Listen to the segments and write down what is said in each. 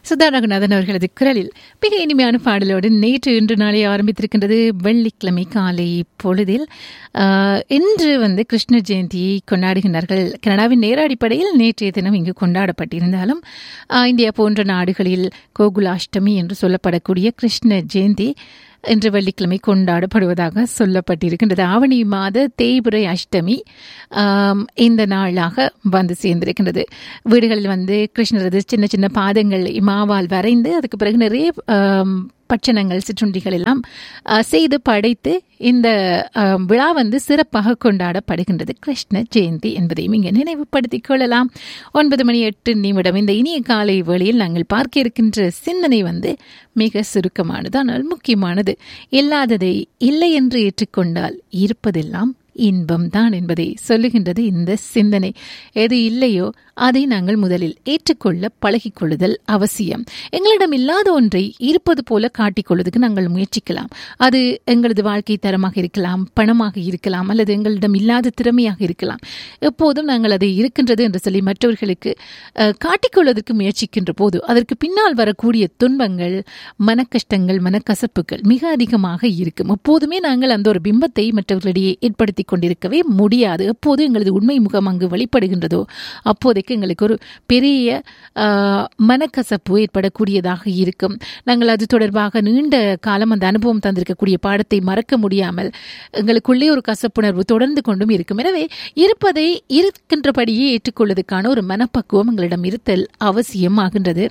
சுதா ரகுநாதன் அவர்களது குரலில் மிக இனிமையான பாடலோடு நேற்று இன்று நாளை ஆரம்பித்திருக்கின்றது வெள்ளிக்கிழமை காலை பொழுதில் ஆஹ், இன்று வந்து கிருஷ்ண ஜெயந்தியை கொண்டாடுகின்றார்கள் கனடாவின் நேர அடிப்படையில் நேற்றைய தினம் இங்கு கொண்டாடப்பட்டிருந்தாலும் ஆஹ், இந்தியா போன்ற நாடுகளில் கோகுலாஷ்டமி என்று சொல்லப்படக்கூடிய கிருஷ்ண ஜெயந்தி இன்று வெள்ளிக்கிழமை கொண்டாடப்படுவதாக சொல்லப்பட்டிருக்கின்றது ஆவணி மாத தேய்பிரை அஷ்டமி ஆம், இந்த நாளாக வந்து சேர்ந்திருக்கின்றது வீடுகளில் வந்து கிருஷ்ணரது சின்ன சின்ன பாதங்கள் மாவால் வரைந்து அதுக்கு பிறகு நிறைய ஆம், பட்சணங்கள் சிற்றுண்டிகள் எல்லாம் ஆ, செய்து படைத்து இந்த ஆம், விழா வந்து சிறப்பாக கொண்டாடப்படுகின்றது கிருஷ்ண ஜெயந்தி என்பதையும் இங்கே நினைவுபடுத்திக் கொள்ளலாம் ஒன்பது மணி எட்டு நிமிடம் இந்த இனிய காலை வேளையில் நாங்கள் பார்க்க இருக்கின்ற சிந்தனை வந்து மிக சுருக்கமானது ஆனால் முக்கியமானது இல்லாததை இல்லை என்று ஏற்றுக்கொண்டால் இருப்பதெல்லாம் இன்பம்தான் என்பதை சொல்லுகின்றது இந்த சிந்தனை எது இல்லையோ அதை நாங்கள் முதலில் ஏற்றுக்கொள்ள பழகிக் கொள்ளுதல் அவசியம் எங்களிடம் இல்லாத ஒன்றை இருப்பது போல காட்டிக்கொள்வதற்கு நாங்கள் முயற்சிக்கலாம் அது எங்களது வாழ்க்கை தரமாக இருக்கலாம் பணமாக இருக்கலாம் அல்லது எங்களிடம் இல்லாத திறமையாக இருக்கலாம் எப்போதும் நாங்கள் அது இருக்கின்றது என்று சொல்லி மற்றவர்களுக்கு அஹ், காட்டிக்கொள்வதற்கு முயற்சிக்கின்ற போது அதற்கு பின்னால் வரக்கூடிய துன்பங்கள் மனக்கஷ்டங்கள் மனக்கசப்புகள் மிக அதிகமாக இருக்கும் எப்போதுமே நாங்கள் அந்த ஒரு பிம்பத்தை மற்றவர்களிடையே ஏற்படுத்தி கொண்டிருக்கவே முடியாது எப்போது எங்களது உண்மை முகம் அங்கு வெளிப்படுகின்றதோ அப்போதைக்கு எங்களுக்கு ஒரு பெரிய ஆஹ், மனக்கசப்பு ஏற்படக்கூடியதாக இருக்கும் நாங்கள் அது தொடர்பாக நீண்ட காலம் அந்த அனுபவம் தந்திருக்கக்கூடிய பாடத்தை மறக்க முடியாமல் எங்களுக்குள்ளே ஒரு கசப்புணர்வு தொடர்ந்து கொண்டும் இருக்கும் எனவே இருப்பதை இருக்கின்றபடியே ஏற்றுக்கொள்வதற்கான ஒரு மனப்பக்குவம் எங்களிடம் இருத்தல் அவசியமாகின்றது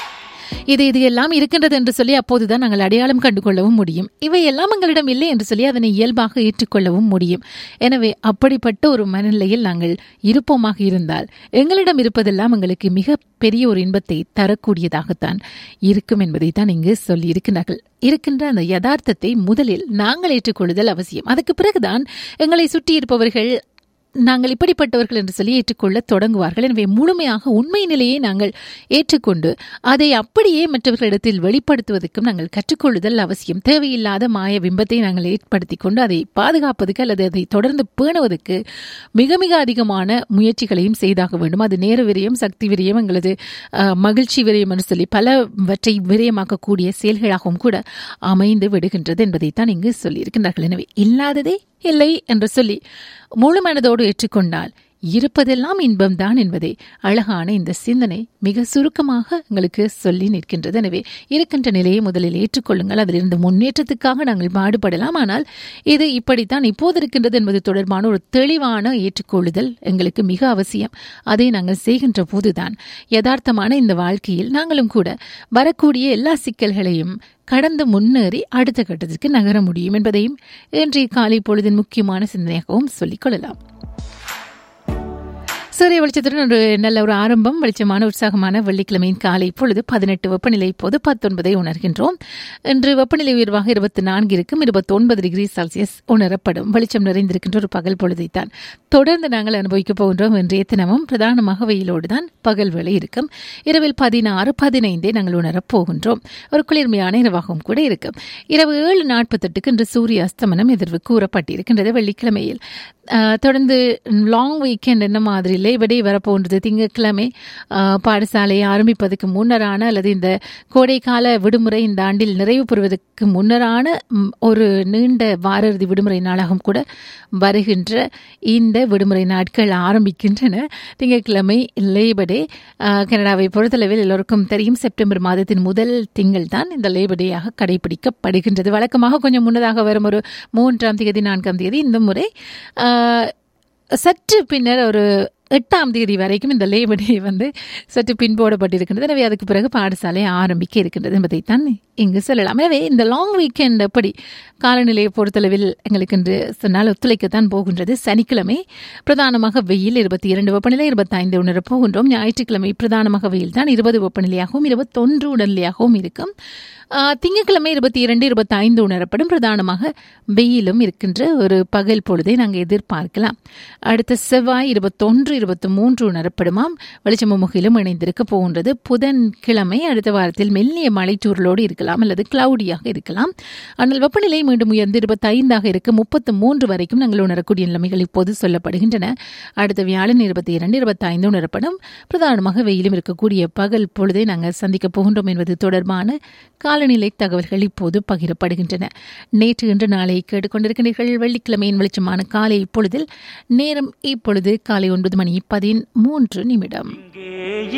இது இது எல்லாம் இருக்கின்றது என்று சொல்லி அப்போதுதான் நாங்கள் அடையாளம் கண்டுகொள்ளவும் முடியும் இவை எல்லாம் எங்களிடம் இல்லை என்று சொல்லி அதனை இயல்பாக ஏற்றுக்கொள்ளவும் முடியும் எனவே அப்படிப்பட்ட ஒரு மனநிலையில் நாங்கள் இருப்போமாக இருந்தால் எங்களிடம் இருப்பதெல்லாம் எங்களுக்கு மிக பெரிய ஒரு இன்பத்தை தரக்கூடியதாகத்தான் இருக்கும் என்பதை தான் இங்கு சொல்லி இருக்கிறார்கள் இருக்கின்ற அந்த யதார்த்தத்தை முதலில் நாங்கள் ஏற்றுக்கொள்ளுதல் அவசியம் அதுக்கு பிறகுதான் எங்களை சுற்றி இருப்பவர்கள் நாங்கள் இப்படிப்பட்டவர்கள் என்று சொல்லி ஏற்றுக்கொள்ள தொடங்குவார்கள் எனவே முழுமையாக உண்மை நிலையை நாங்கள் ஏற்றுக்கொண்டு அதை அப்படியே மற்றவர்களிடத்தில் வெளிப்படுத்துவதற்கும் நாங்கள் கற்றுக்கொள்ளுதல் அவசியம் தேவையில்லாத மாய பிம்பத்தை நாங்கள் ஏற்படுத்தி கொண்டு அதை பாதுகாப்பதற்கு அல்லது அதை தொடர்ந்து பேணுவதற்கு மிக மிக அதிகமான முயற்சிகளையும் செய்தாக வேண்டும் அது நேர விரயம் சக்தி விரயம் எங்களது அஹ், மகிழ்ச்சி விரயம் என்று சொல்லி பலவற்றை விரயமாக்கக்கூடிய செயல்களாகவும் கூட அமைந்து விடுகின்றது என்பதைத்தான் இங்கு சொல்லியிருக்கின்றார்கள் எனவே இல்லாததே இல்லை என்று சொல்லி முழு மனதோடு ஏற்றுக்கொண்டால் இருப்பதெல்லாம் இன்பம்தான் என்பதை அழகான இந்த சிந்தனை மிக சுருக்கமாக உங்களுக்கு சொல்லி நிற்கின்றது எனவே இருக்கின்ற நிலையை முதலில் ஏற்றுக்கொள்ளுங்கள் அதிலிருந்து முன்னேற்றத்துக்காக நாங்கள் பாடுபடலாம் ஆனால் இது இப்படித்தான் இப்போது இருக்கின்றது என்பது தொடர்பான ஒரு தெளிவான ஏற்றுக்கொள்ளுதல் எங்களுக்கு மிக அவசியம் அதை நாங்கள் செய்கின்ற போதுதான் யதார்த்தமான இந்த வாழ்க்கையில் நாங்களும் கூட வரக்கூடிய எல்லா சிக்கல்களையும் கடந்து முன்னேறி அடுத்த கட்டத்திற்கு நகர முடியும் என்பதையும் இன்றைய காலை பொழுதின் முக்கியமான சிந்தனையாகவும் சொல்லிக் கொள்ளலாம் சூரிய வெளிச்சத்துடன் ஒரு நல்ல ஒரு ஆரம்பம் வெளிச்சமான உற்சாகமான வெள்ளிக்கிழமையின் காலை பொழுது பதினெட்டு வெப்பநிலை இப்போது பத்தொன்பதை உணர்கின்றோம் இன்று வெப்பநிலை உயர்வாக இருபத்தி நான்கு இருக்கும் இருபத்தொன்பது டிகிரி செல்சியஸ் உணரப்படும் வெளிச்சம் நிறைந்திருக்கின்ற ஒரு பகல் பொழுதைத்தான் தொடர்ந்து நாங்கள் அனுபவிக்கப் போகின்றோம் இன்றைய தினமும் பிரதானமாக வெயிலோடு தான் பகல் வேளை இருக்கும் இரவில் பதினாறு பதினைந்தே நாங்கள் உணரப் போகின்றோம் ஒரு குளிர்மையான இரவாகவும் கூட இருக்கும் இரவு ஏழு நாற்பத்தெட்டுக்கு இன்று சூரிய அஸ்தமனம் எதிர்வு கூறப்பட்டிருக்கின்றது வெள்ளிக்கிழமையில் ஆஹ், தொடர்ந்து லாங் வீக்கெண்ட் என்ன மாதிரி லேபடே வரப்போன்றது திங்கட்கிழமை ஆஹ், பாடசாலையை ஆரம்பிப்பதற்கு முன்னரான அல்லது இந்த கோடைக்கால விடுமுறை இந்த ஆண்டில் நிறைவு பெறுவதற்கு முன்னரான ம், ஒரு நீண்ட வார இறுதி விடுமுறை நாளாகவும் கூட வருகின்ற இந்த விடுமுறை நாட்கள் ஆரம்பிக்கின்றன திங்கட்கிழமை லேபடே கனடாவை பொறுத்தளவில் எல்லோருக்கும் தெரியும் செப்டம்பர் மாதத்தின் முதல் திங்கள் தான் இந்த லேபடேயாக கடைபிடிக்கப்படுகின்றது வழக்கமாக கொஞ்சம் முன்னதாக வரும் ஒரு மூன்றாம் தேதி நான்காம் தேதி இந்த முறை ஆஹ், சற்று பின்னர் ஒரு எட்டாம் தேதி வரைக்கும் இந்த லேபர் டே வந்து சற்று பின்போடப்பட்டிருக்கின்றது எனவே அதுக்கு பிறகு பாடசாலை ஆரம்பிக்க இருக்கின்றது என்பதைத்தான் இங்கு சொல்லலாம் எனவே இந்த லாங் வீக்கெண்ட் எப்படி காலநிலையை பொறுத்தளவில் எங்களுக்கு இன்று சொன்னால் ஒத்துழைக்கத்தான் போகின்றது சனிக்கிழமை பிரதானமாக வெயில் இருபத்தி இரண்டு வெப்பநிலை இருபத்தைந்து உணரப் போகின்றோம் ஞாயிற்றுக்கிழமை பிரதானமாக வெயில் தான் இருபது வெப்பநிலையாகவும் இருபத்தொன்று உடல்நிலையாகவும் இருக்கும் ஆஹ், திங்கட்கிழமை இருபத்தி இரண்டு இருபத்தைந்து உணரப்படும் பிரதானமாக வெயிலும் இருக்கின்ற ஒரு பகல் பொழுதை நாங்கள் எதிர்பார்க்கலாம் அடுத்த செவ்வாய் இருபத்தொன்று இருபத்தி மூன்று உணரப்படுமாம் வெளிச்சமும் முகிலும் இணைந்திருக்க போகின்றது புதன்கிழமை அடுத்த வாரத்தில் மெல்லிய மலைச்சூரலோடு இருக்கலாம் அல்லது கிளவுடியாக இருக்கலாம் ஆனால் வெப்பநிலை மீண்டும் உயர்ந்து இருபத்தைந்தாக இருக்க முப்பத்து மூன்று வரைக்கும் நாங்கள் உணரக்கூடிய நிலைமைகள் இப்போது சொல்லப்படுகின்றன அடுத்த வியாழன் இருபத்தி இரண்டு இருபத்தைந்து உணரப்படும் பிரதானமாக வெயிலும் இருக்கக்கூடிய பகல் பொழுதை நாங்கள் சந்திக்கப் போகின்றோம் என்பது தொடர்பான காலநிலை தகவல்கள் இப்போது பகிரப்படுகின்றன நேற்று இன்று நாளை கேட்டுக்கொண்டிருக்கிறீர்கள் வெள்ளிக்கிழமையின் வெளிச்சமான காலை இப்பொழுதில் நேரம் இப்பொழுது காலை ஒன்பது மணி பதிமூன்று நிமிடம்